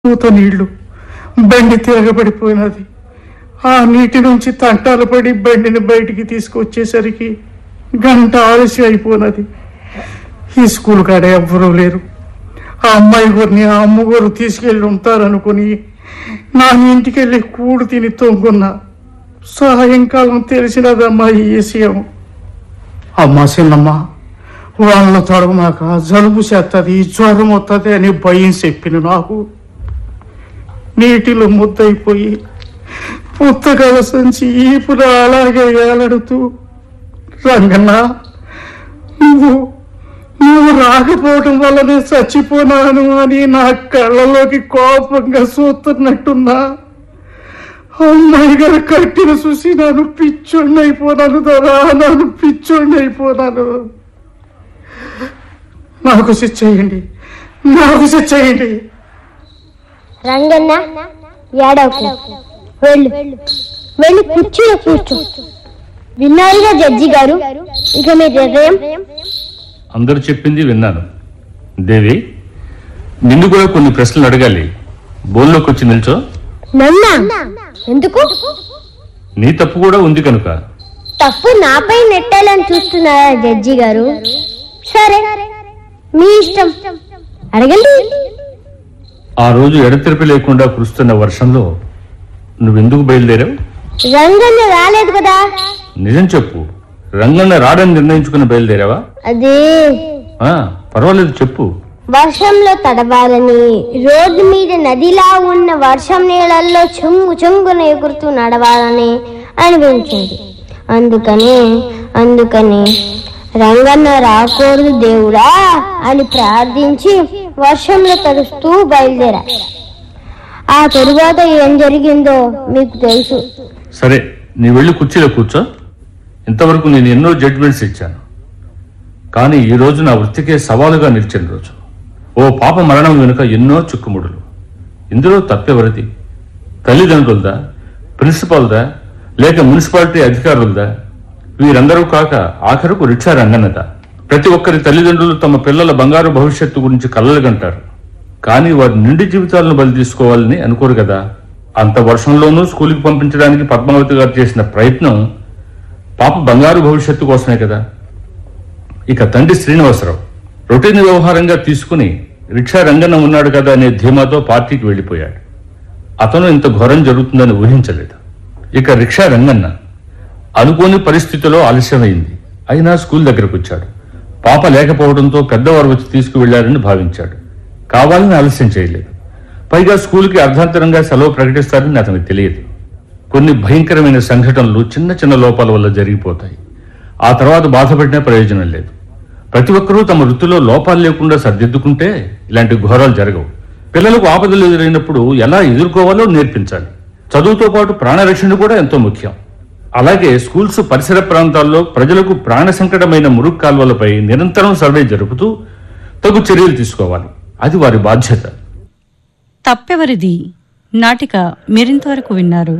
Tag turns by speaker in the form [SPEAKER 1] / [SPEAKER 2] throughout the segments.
[SPEAKER 1] పూత నీళ్లు బండి తిరగబడిపోయినది ఆ నీటి నుంచి తంటాలు పడి బండిని బయటికి తీసుకొచ్చేసరికి గంట ఆలస్యం అయిపోయినది ఈ స్కూల్ కాడ ఎవ్వరూ లేరు ఆ అమ్మాయి గారిని ఆ అమ్మగారు తీసుకెళ్ళి ఉంటారనుకుని నా ఇంటికి వెళ్ళి కూడు తిని తొంగున్నా సాయంకాలం తెలిసినదమ్మా ఈ విషయం అమ్మా చిన్నమ్మ వాళ్ళ తొడగమాక జలుబు చేస్తుంది జ్వరం వస్తుంది అని భయం చెప్పిన నాకు నీటిలో ముద్దయిపోయి పుస్తకాల సంచి ఈపున అలాగే వేలాడుతూ రంగన్న నువ్వు నువ్వు రాకపోవటం వల్లనే చచ్చిపోనాను అని నా కళ్ళలోకి కోపంగా చూస్తున్నట్టున్నా అమ్మాయి గారు కట్టిన చూసి నన్ను పిచ్చోడిని అయిపోనాను దొరా నన్ను పిచ్చోడిని అయిపోనాను నాకు శిక్ష చేయండి నాకు శిక్ష చేయండి
[SPEAKER 2] రంగన్న ఏడవకు వెళ్ళు వెళ్ళి కుర్చీలో కూర్చో విన్నారుగా జడ్జి గారు ఇక మీ నిర్ణయం
[SPEAKER 3] అందరూ చెప్పింది విన్నాను దేవి నిన్ను కూడా కొన్ని ప్రశ్నలు అడగాలి బోన్లోకి వచ్చి నిల్చో
[SPEAKER 2] నన్నా ఎందుకు
[SPEAKER 3] నీ తప్పు కూడా ఉంది కనుక
[SPEAKER 2] తప్పు నాపై నెట్టాలని చూస్తున్నారా జడ్జి గారు సరే మీ ఇష్టం అడగండి
[SPEAKER 3] ఆ రోజు ఎడతెరిపి లేకుండా కురుస్తున్న వర్షంలో నువ్వెందుకు బయలుదేరావు
[SPEAKER 2] రంగన్న రాలేదు కదా
[SPEAKER 3] నిజం చెప్పు రంగన్న రాడని నిర్ణయించుకుని బయలుదేరావా
[SPEAKER 2] అదే
[SPEAKER 3] ఆ, పర్వాలేదు చెప్పు
[SPEAKER 2] వర్షంలో తడవాలని రోడ్డు మీద నదిలా ఉన్న వర్షం నీళ్ళల్లో చెంగు చెంగున ఎగురుతూ నడవాలని అనిపించింది అందుకని అందుకని రంగన్న రాకూడదు దేవుడా అని ప్రార్థించి వర్షంలో తడుస్తూ బయలుదేరా ఆ తరువాత ఏం జరిగిందో మీకు తెలుసు
[SPEAKER 3] సరే నీ వెళ్ళి కుర్చీలో కూర్చో ఇంతవరకు నేను ఎన్నో జడ్జిమెంట్స్ ఇచ్చాను కానీ ఈ రోజు నా వృత్తికే సవాలుగా నిలిచిన రోజు ఓ పాప మరణం వెనుక ఎన్నో చిక్కుముడులు ఇందులో తప్పెవరిది తల్లిదండ్రులదా ప్రిన్సిపాల్దా లేక మున్సిపాలిటీ అధికారులదా వీరందరూ కాక ఆఖరుకు రిక్షా రంగన్నదా ప్రతి ఒక్కరి తల్లిదండ్రులు తమ పిల్లల బంగారు భవిష్యత్తు గురించి కలలుగంటారు కానీ వారి నిండి జీవితాలను బలి తీసుకోవాలని అనుకోరు కదా అంత వర్షంలోనూ స్కూల్కి పంపించడానికి పద్మావతి గారు చేసిన ప్రయత్నం పాప బంగారు భవిష్యత్తు కోసమే కదా ఇక తండ్రి శ్రీనివాసరావు రొటీన్ వ్యవహారంగా తీసుకుని రిక్షా రంగన్న ఉన్నాడు కదా అనే ధీమాతో పార్టీకి వెళ్ళిపోయాడు అతను ఇంత ఘోరం జరుగుతుందని ఊహించలేదు ఇక రిక్షా రంగన్న అనుకోని పరిస్థితిలో ఆలస్యమైంది అయినా స్కూల్ దగ్గరకు వచ్చాడు పాప లేకపోవడంతో పెద్దవారు వచ్చి తీసుకువెళ్లారని భావించాడు కావాలని ఆలస్యం చేయలేదు పైగా స్కూల్కి అర్ధాంతరంగా సెలవు ప్రకటిస్తారని అతనికి తెలియదు కొన్ని భయంకరమైన సంఘటనలు చిన్న చిన్న లోపాల వల్ల జరిగిపోతాయి ఆ తర్వాత బాధపడినా ప్రయోజనం లేదు ప్రతి ఒక్కరూ తమ వృత్తిలో లోపాలు లేకుండా సర్దిద్దుకుంటే ఇలాంటి ఘోరాలు జరగవు పిల్లలకు ఆపదలు ఎదురైనప్పుడు ఎలా ఎదుర్కోవాలో నేర్పించాలి చదువుతో పాటు ప్రాణరక్షణ కూడా ఎంతో ముఖ్యం అలాగే స్కూల్స్ పరిసర ప్రాంతాల్లో ప్రజలకు ప్రాణ సంకటమైన మురుగు కాల్వలపై నిరంతరం సర్వే జరుపుతూ తగు చర్యలు తీసుకోవాలి అది వారి బాధ్యత
[SPEAKER 4] తప్పెవరిది నాటిక మీరింతవరకు విన్నారు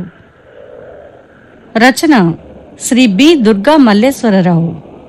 [SPEAKER 4] రచన శ్రీ బి దుర్గా మల్లేశ్వరరావు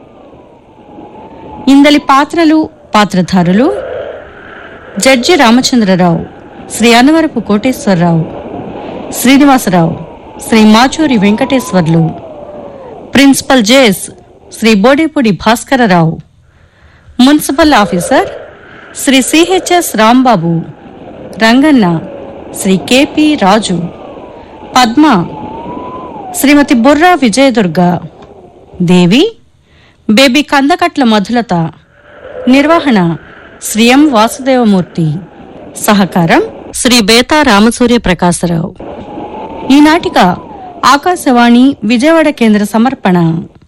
[SPEAKER 4] ఇందలి పాత్రలు పాత్రధారులు judge Ramachandrarao Shri Anavarapu Koteswararao Srinivasarao Shri Machuri Venkateswarlu principal JS Shri Bodepudi Bhaskararao municipal officer Shri CHS Rambabu Ranganna Shri KP Raju Padma Shrimati Burra Vijayadurga Devi baby Kandakatla Madhulatha నిర్వహణ శ్రీ ఎం వాసుదేవమూర్తి సహకారం శ్రీ బేతా రామసూర్య ప్రకాశరావు ఈ నాటిక ఆకాశవాణి విజయవాడ కేంద్ర సమర్పణ